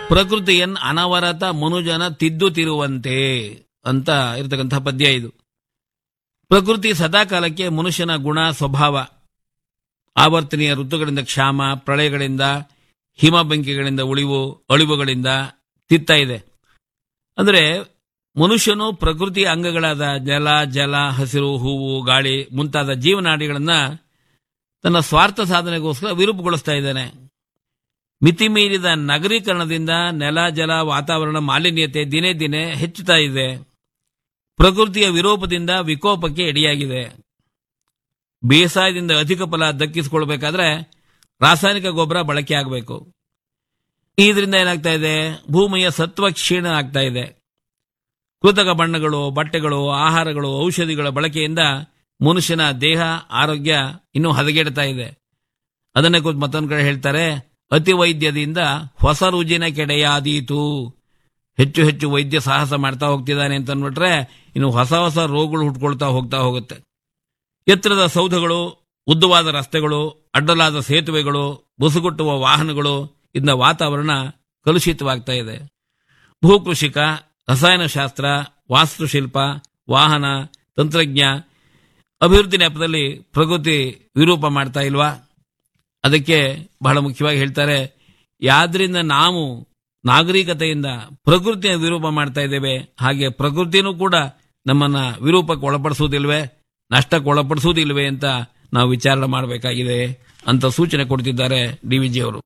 ಪ್ರಕೃತಿಯನ್ ಅನವರತ ಮನುಜನ ತಿದ್ದುತ್ತಿರುವಂತೆ ಅಂತ ಇರತಕ್ಕಂಥ ಪದ್ಯ ಇದು ಪ್ರಕೃತಿ ಸದಾಕಾಲಕ್ಕೆ ಮನುಷ್ಯನ ಗುಣ ಸ್ವಭಾವ ಆವರ್ತನೀಯ ಋತುಗಳಿಂದ ಕ್ಷಾಮ ಪ್ರಳಯಗಳಿಂದ ಹಿಮಬೆಂಕಿಗಳಿಂದ ಉಳಿವು ಅಳಿವುಗಳಿಂದ ತಿತ್ತ ಇದೆ ಅಂದರೆ ಮನುಷ್ಯನು ಪ್ರಕೃತಿಯ ಅಂಗಗಳಾದ ನೆಲ ಜಲ ಹಸಿರು ಹೂವು ಗಾಳಿ ಮುಂತಾದ ಜೀವನಾಡಿಗಳನ್ನ ತನ್ನ ಸ್ವಾರ್ಥ ಸಾಧನೆಗೋಸ್ಕರ ವಿರೂಪಗೊಳಿಸ್ತಾ ಇದ್ದಾನೆ ಮಿತಿಮೀರಿದ ನಗರೀಕರಣದಿಂದ ನೆಲ ಜಲ ವಾತಾವರಣ ಮಾಲಿನ್ಯತೆ ದಿನೇ ದಿನೇ ಹೆಚ್ಚುತ್ತಾ ಇದೆ ಪ್ರಕೃತಿಯ ವಿರೋಪದಿಂದ ವಿಕೋಪಕ್ಕೆ ಎಡೆಯಾಗಿದೆ ಬೇಸಾಯದಿಂದ ಅಧಿಕ ಫಲ ದಕ್ಕಿಸಿಕೊಳ್ಬೇಕಾದ್ರೆ ರಾಸಾಯನಿಕ ಗೊಬ್ಬರ ಬಳಕೆ ಆಗಬೇಕು ಇದರಿಂದ ಏನಾಗ್ತಾ ಇದೆ ಭೂಮಿಯ ಸತ್ವ ಕ್ಷೀಣ ಆಗ್ತಾ ಇದೆ ಕೃತಕ ಬಣ್ಣಗಳು ಬಟ್ಟೆಗಳು ಆಹಾರಗಳು ಔಷಧಿಗಳ ಬಳಕೆಯಿಂದ ಮನುಷ್ಯನ ದೇಹ ಆರೋಗ್ಯ ಇನ್ನೂ ಹದಗೆಡ್ತಾ ಇದೆ ಅದನ್ನೇ ಕುರಿತು ಮತ್ತೊಂದು ಕಡೆ ಹೇಳ್ತಾರೆ ಅತಿ ವೈದ್ಯದಿಂದ ಹೊಸ ರುಜಿನ ಕೆಡೆಯಾದೀತು ಹೆಚ್ಚು ಹೆಚ್ಚು ವೈದ್ಯ ಸಾಹಸ ಮಾಡ್ತಾ ಹೋಗ್ತಿದ್ದಾನೆ ಅಂತ ಅಂದ್ಬಿಟ್ರೆ ಇನ್ನು ಹೊಸ ಹೊಸ ರೋಗಗಳು ಹುಟ್ಕೊಳ್ತಾ ಹೋಗ್ತಾ ಹೋಗುತ್ತೆ ಎತ್ತರದ ಸೌಧಗಳು ಉದ್ದವಾದ ರಸ್ತೆಗಳು ಅಡ್ಡಲಾದ ಸೇತುವೆಗಳು ಬುಸುಗುಟ್ಟುವ ವಾಹನಗಳು ಇಂದ ವಾತಾವರಣ ಕಲುಷಿತವಾಗ್ತಾ ಇದೆ ಭೂಕೃಷಿಕ ರಸಾಯನಶಾಸ್ತ್ರ ವಾಸ್ತುಶಿಲ್ಪ ವಾಹನ ತಂತ್ರಜ್ಞ ಅಭಿವೃದ್ಧಿ ನೆಪದಲ್ಲಿ ಪ್ರಕೃತಿ ವಿರೂಪ ಮಾಡ್ತಾ ಇಲ್ವಾ ಅದಕ್ಕೆ ಬಹಳ ಮುಖ್ಯವಾಗಿ ಹೇಳ್ತಾರೆ ಯಾದ್ರಿಂದ ನಾವು ನಾಗರಿಕತೆಯಿಂದ ಪ್ರಕೃತಿಯ ವಿರೂಪ ಮಾಡ್ತಾ ಇದ್ದೇವೆ ಹಾಗೆ ಪ್ರಕೃತಿನೂ ಕೂಡ ನಮ್ಮನ್ನ ವಿರೂಪಕ್ಕೆ ಒಳಪಡಿಸುವುದಿಲ್ವೇ ನಷ್ಟಕ್ಕೆ ಒಳಪಡಿಸುವುದಿಲ್ವೇ ಅಂತ ನಾವು ವಿಚಾರಣೆ ಮಾಡಬೇಕಾಗಿದೆ ಅಂತ ಸೂಚನೆ ಕೊಡ್ತಿದ್ದಾರೆ ಡಿ ವಿಜಿ ಅವರು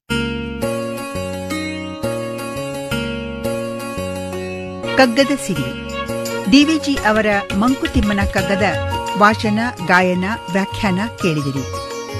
ಕಗ್ಗದ ಸಿರಿ ಡಿವಿಜಿ ಅವರ ಮಂಕುತಿಮ್ಮನ ಕಗ್ಗದ ವಾಚನ ಗಾಯನ ವ್ಯಾಖ್ಯಾನ ಕೇಳಿದಿರಿ